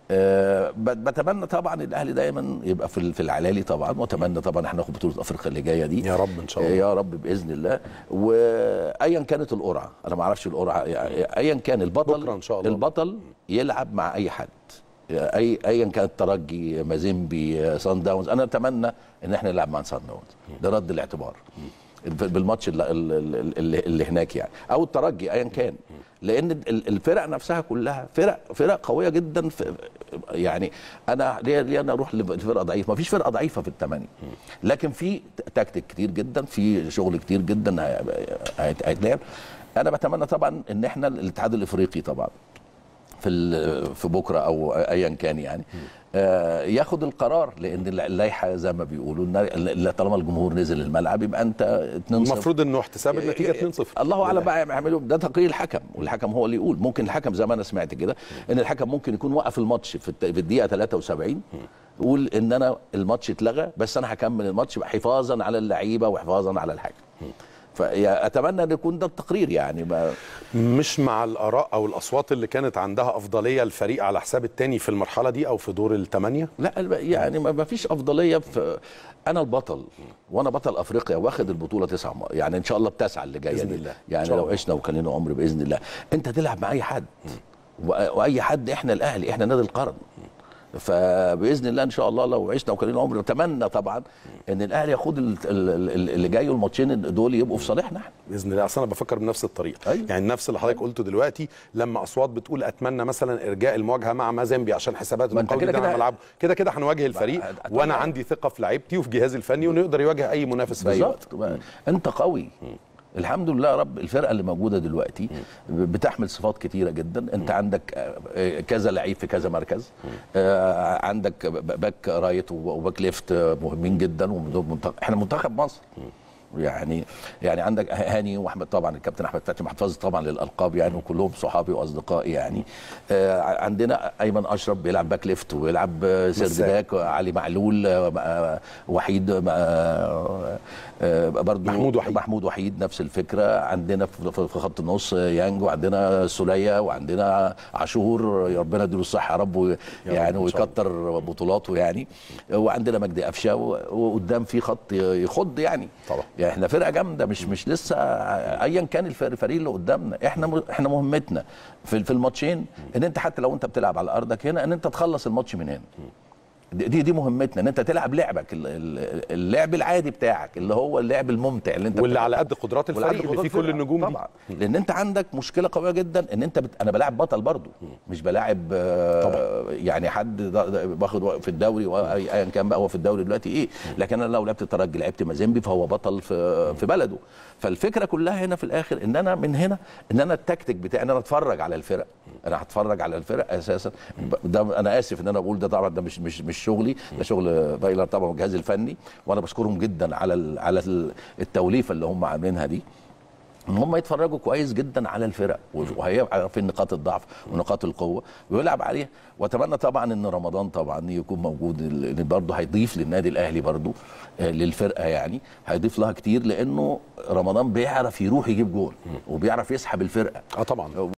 أه ب- بتمنى طبعا الاهلي دايما يبقى في ال- في العلالي طبعا واتمنى طبعا احنا ناخد بطوله افريقيا اللي جايه دي يا رب ان شاء الله يا رب باذن الله وايا كانت القرعه انا ما اعرفش القرعه يعني ايا كان البطل بكرة إن شاء الله. البطل يلعب مع اي حد اي ايا كان الترجي مازيمبي سان داونز انا اتمنى ان احنا نلعب مع سان داونز ده رد الاعتبار بالماتش اللي, اللي, اللي هناك يعني او الترجي ايا كان لان ال- الفرق نفسها كلها فرق فرق قويه جدا في يعني انا ليه ليه انا اروح لفرقه ضعيفه ما فيش فرقه ضعيفه في الثمانيه لكن في تكتيك كتير جدا في شغل كتير جدا هي- هيت- هيتلعب انا بتمنى طبعا ان احنا الاتحاد الافريقي طبعا في ال- في بكره او ايا كان يعني آه، ياخد القرار لان اللائحه زي ما بيقولوا إن طالما الجمهور نزل الملعب يبقى انت 2 المفروض انه احتساب النتيجه 2-0 الله اعلم بقى يعملوا ده تقرير الحكم والحكم هو اللي يقول ممكن الحكم زي ما انا سمعت كده ان الحكم ممكن يكون وقف الماتش في الت- في الدقيقه 73 يقول ان انا الماتش اتلغى بس انا هكمل الماتش حفاظا على اللعيبه وحفاظا على الحكم فاتمنى ان يكون ده التقرير يعني ما مش مع الاراء او الاصوات اللي كانت عندها افضليه الفريق على حساب التاني في المرحله دي او في دور الثمانيه لا يعني ما ما فيش افضليه في انا البطل وانا بطل افريقيا واخد البطوله تسعه م- يعني ان شاء الله التاسعه اللي جايه بإذن دي. الله. إن يعني شاء لو الله. عشنا وكان لنا عمر باذن الله انت تلعب مع اي حد و- واي حد احنا الاهلي احنا نادي القرن فباذن الله ان شاء الله لو عشنا وكان لنا عمر نتمنى طبعا ان الاهلي ياخد ال- ال- ال- اللي جاي والماتشين دول يبقوا في صالحنا احنا باذن الله اصل انا بفكر بنفس الطريقه أيوة. يعني نفس اللي حضرتك قلته دلوقتي لما اصوات بتقول اتمنى مثلا ارجاء المواجهه مع مازيمبي عشان حسابات ما أنت المقاول كده ده على كده- ملعبه كده كده هنواجه الفريق أتمنى. وانا عندي ثقه في لعيبتي وفي جهازي الفني انه يقدر يواجه اي منافس في اي وقت بالظبط انت قوي الحمد لله يا رب الفرقه اللي موجوده دلوقتي بتحمل صفات كتيره جدا انت عندك آه، كذا لعيب في كذا مركز آه، عندك باك رايت وباك ليفت مهمين جدا ومنتخب احنا منتخب مصر يعني يعني عندك هاني واحمد طبعا الكابتن احمد فتحي محفظ طبعا للالقاب يعني وكلهم صحابي واصدقائي يعني آه، عندنا ايمن اشرف بيلعب باك ليفت ويلعب آه، سيرد مساك. باك علي معلول آه، آه، وحيد آه، آه، برضو محمود وحيد. محمود وحيد نفس الفكره عندنا في في- في خط النص يانج وعندنا سوليه وعندنا عاشور يا ربنا يديله الصحه يا رب وي- رب يعني إن شاء الله. ويكتر بطولاته يعني وعندنا مجدي قفشه و- وقدام في خط يخض يعني طبعا. يعني احنا فرقه جامده مش مش لسه ايا كان الف- الفريق اللي قدامنا احنا م- احنا مهمتنا في في الماتشين ان انت حتى لو انت بتلعب على ارضك هنا ان انت تخلص الماتش من هنا دي دي مهمتنا ان انت تلعب لعبك ال- ال- اللعب العادي بتاعك اللي هو اللعب الممتع اللي انت واللي بتلعب. على قد قدرات والعدد الفريق اللي فيه قدرات كل فرقة. النجوم دي طبعا لان انت عندك مشكله قويه جدا ان انت بت... انا بلاعب بطل برضو مش بلاعب آه، يعني حد دا- دا- باخد في الدوري و- أي- ايا كان بقى هو في الدوري دلوقتي ايه لكن انا لو لعبت الترجي لعبت مازيمبي فهو بطل في في بلده فالفكره كلها هنا في الاخر ان انا من هنا ان انا التكتيك بتاعي ان انا اتفرج على الفرق انا هتفرج على الفرق اساسا ده انا اسف ان انا بقول ده طبعا ده مش مش مش شغلي ده شغل فايلر طبعا والجهاز الفني وانا بشكرهم جدا على ال- على ال- التوليفه اللي هم عاملينها دي ان هم يتفرجوا كويس جدا على الفرق وهي عارفين نقاط الضعف ونقاط القوه ويلعب عليها واتمنى طبعا ان رمضان طبعا يكون موجود لان برضه هيضيف للنادي الاهلي برضه آه، للفرقه يعني هيضيف لها كتير لانه رمضان بيعرف يروح يجيب جول وبيعرف يسحب الفرقه اه طبعا